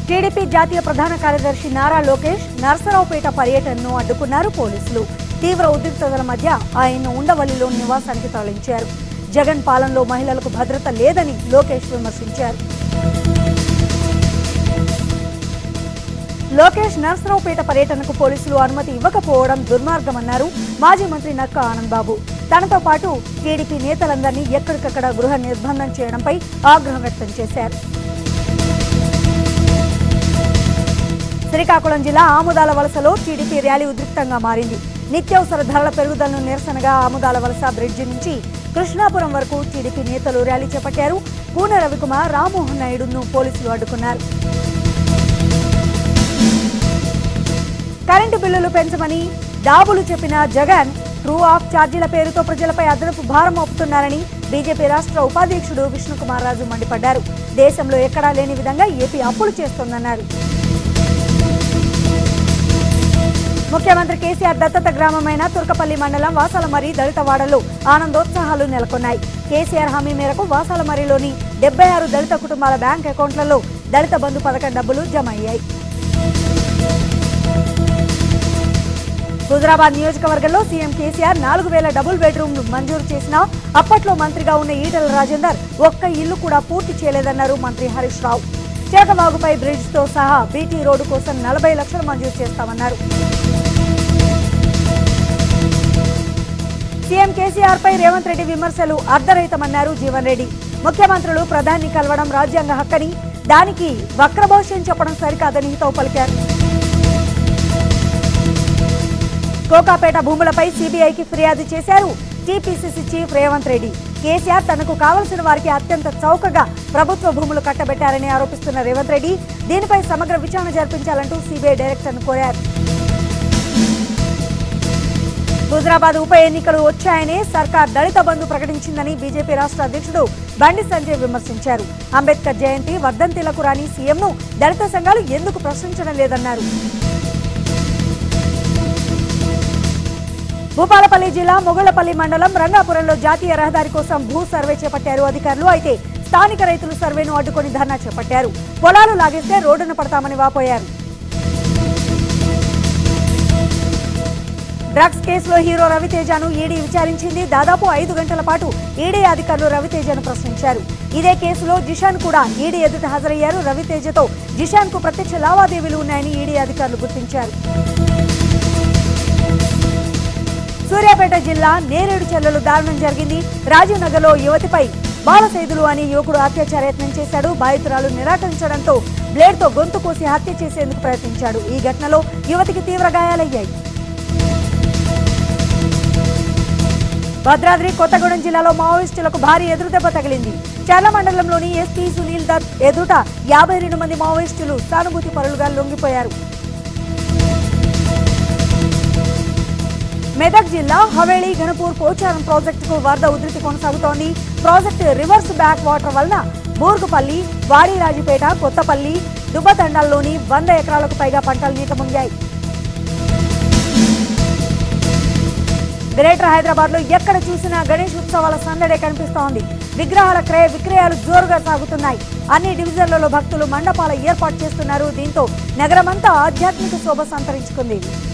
TDP జాతీయ ప్రధాన కార్యదర్శి నారా లోకేష్ నర్సరావుపేట పర్యటనను అడ్డుకున్నారు పోలీసులు తీవ్ర ఉద్రిక్తతల మధ్య ఆయన్ను ఉండవల్లిలో నివాసానికి తరలించారు జగన్ పాలనలో మహిళలకు భద్రత లేదని లోకేష్ విమర్శించారు లోకేష్ నర్సరావుపేట పర్యటనకు పోలీసులు అనుమతి ఇవ్వకపోవడం దుర్మార్గమన్నారు మాజీ మంత్రి నక్క ఆనందబాబు తనతో పాటు టీడీపీ నేతలందరినీ ఎక్కడికక్కడ గృహ నిర్బంధం చేయడంపై ఆగ్రహం వ్యక్తం చేశారు శ్రీకాకుళం జిల్లా ఆముదాల వలసలో టీడీపీ ర్యాలీ ఉద్రిక్తంగా మారింది నిత్యావసర ధరల పెరుగుదలను నిరసనగా ఆముదాల వలస బ్రిడ్జి నుంచి కృష్ణాపురం వరకు టీడీపీ నేతలు ర్యాలీ చేపట్టారు కూన రవికుమార్ రామ్మోహన్ నాయుడును పోలీసులు అడ్డుకున్నారు కరెంటు బిల్లులు పెంచమని డాబులు చెప్పిన జగన్ ట్రూ ఆఫ్ ఛార్జీల పేరుతో ప్రజలపై అదనపు భారం మోపుతున్నారని బీజేపీ రాష్ట్ర ఉపాధ్యక్షుడు విష్ణుకుమార్ రాజు మండిపడ్డారు దేశంలో ఎక్కడా లేని విధంగా ఏపీ అప్పులు చేస్తోందన్నారు ముఖ్యమంత్రి కేసీఆర్ దత్తత గ్రామమైన తుర్కపల్లి మండలం వాసాలమరి దళితవాడలో ఆనందోత్సాహాలు నెలకొన్నాయి కేసీఆర్ హామీ మేరకు వాసాలమరిలోని డెబ్బై ఆరు దళిత కుటుంబాల బ్యాంక్ అకౌంట్లలో దళిత బంధు పథకం డబ్బులు జమ అయ్యాయి హుజరాబాద్ నియోజకవర్గంలో సీఎం కేసీఆర్ నాలుగు వేల డబుల్ బెడ్రూమ్లు మంజూరు చేసినా అప్పట్లో మంత్రిగా ఉన్న ఈటల రాజేందర్ ఒక్క ఇల్లు కూడా పూర్తి చేయలేదన్నారు మంత్రి హరీష్ రావు చేకవాగుపై బ్రిడ్జ్ తో సహా బీటీ రోడ్డు కోసం నలభై లక్షలు మంజూరు చేస్తామన్నారు సీఎం కేసీఆర్ పై రేవంత్ రెడ్డి విమర్శలు అర్ధరహితమన్నారు జీవన్ రెడ్డి ముఖ్యమంత్రులు ప్రధాని కలవడం రాజ్యాంగ హక్కని దానికి వక్రభాష్యం చెప్పడం సరికాదని హితవు పలికారు కోకాపేట భూములపై సీబీఐకి ఫిర్యాదు చేశారు టీపీసీసీ చీఫ్ రేవంత్ రెడ్డి కేసీఆర్ తనకు కావలసిన వారికి అత్యంత చౌకగా ప్రభుత్వ భూములు కట్టబెట్టారని ఆరోపిస్తున్న రేవంత్ రెడ్డి దీనిపై సమగ్ర విచారణ జరిపించాలంటూ సీబీఐ డైరెక్టర్ను కోరారు హుజరాబాద్ ఉప ఎన్నికలు వచ్చాయని సర్కార్ దళిత బంధు ప్రకటించిందని బీజేపీ రాష్ట్ర అధ్యక్షుడు బండి సంజయ్ విమర్శించారు అంబేద్కర్ జయంతి వర్ధంతిలకు రాని సీఎంను దళిత సంఘాలు ఎందుకు ప్రశ్నించడం లేదన్నారు భూపాలపల్లి జిల్లా మొగళ్లపల్లి మండలం రంగాపురంలో జాతీయ రహదారి కోసం భూ సర్వే చేపట్టారు అధికారులు అయితే స్థానిక రైతులు సర్వేను అడ్డుకొని ధర్నా చేపట్టారు పొలాలు లాగేస్తే రోడ్డున పడతామని వాపోయారు డ్రగ్స్ కేసులో హీరో రవితేజను ఈడీ విచారించింది దాదాపు ఐదు గంటల పాటు ఈడీ అధికారులు రవితేజను ప్రశ్నించారు ఇదే కేసులో జిషాన్ కూడా ఈడీ ఎదుట హాజరయ్యారు రవితేజతో జిషాన్ కు ప్రత్యక్ష లావాదేవీలు ఉన్నాయని ఈడీ అధికారులు గుర్తించారు సూర్యాపేట జిల్లా నేరేడు చెల్లెలు దారుణం జరిగింది రాజీవ్ నగర్లో యువతిపై బాలసైదులు అని యువకుడు అత్యాచార యత్నం చేశాడు బాధితురాలు నిరాకరించడంతో బ్లేడ్తో గొంతు కోసి హత్య చేసేందుకు ప్రయత్నించాడు ఈ ఘటనలో యువతికి తీవ్ర గాయాలయ్యాయి భద్రాద్రి కొత్తగూడెం జిల్లాలో మావోయిస్టులకు భారీ ఎదురుదెబ్బ తగిలింది చర్ల మండలంలోని ఎస్పీ సునీల్ దత్ ఎదుట యాభై రెండు మంది మావోయిస్టులు సానుభూతి పరులుగా లొంగిపోయారు మెదక్ జిల్లా హవేళి గణపూర్ పోచారం ప్రాజెక్టుకు వరద ఉధృతి కొనసాగుతోంది ప్రాజెక్టు రివర్స్ బ్యాక్ వాటర్ వలన బూర్గుపల్లి వాడిరాజుపేట కొత్తపల్లి దుబ్బతండాల్లోని వంద ఎకరాలకు పైగా పంటలు నీట మునిగాయి గ్రేటర్ హైదరాబాద్ లో ఎక్కడ చూసినా గణేష్ ఉత్సవాల సందడే కనిపిస్తోంది విగ్రహాల క్రయ విక్రయాలు జోరుగా సాగుతున్నాయి అన్ని డివిజన్లలో భక్తులు మండపాల ఏర్పాటు చేస్తున్నారు దీంతో నగరమంతా ఆధ్యాత్మిక శోభ సంతరించుకుంది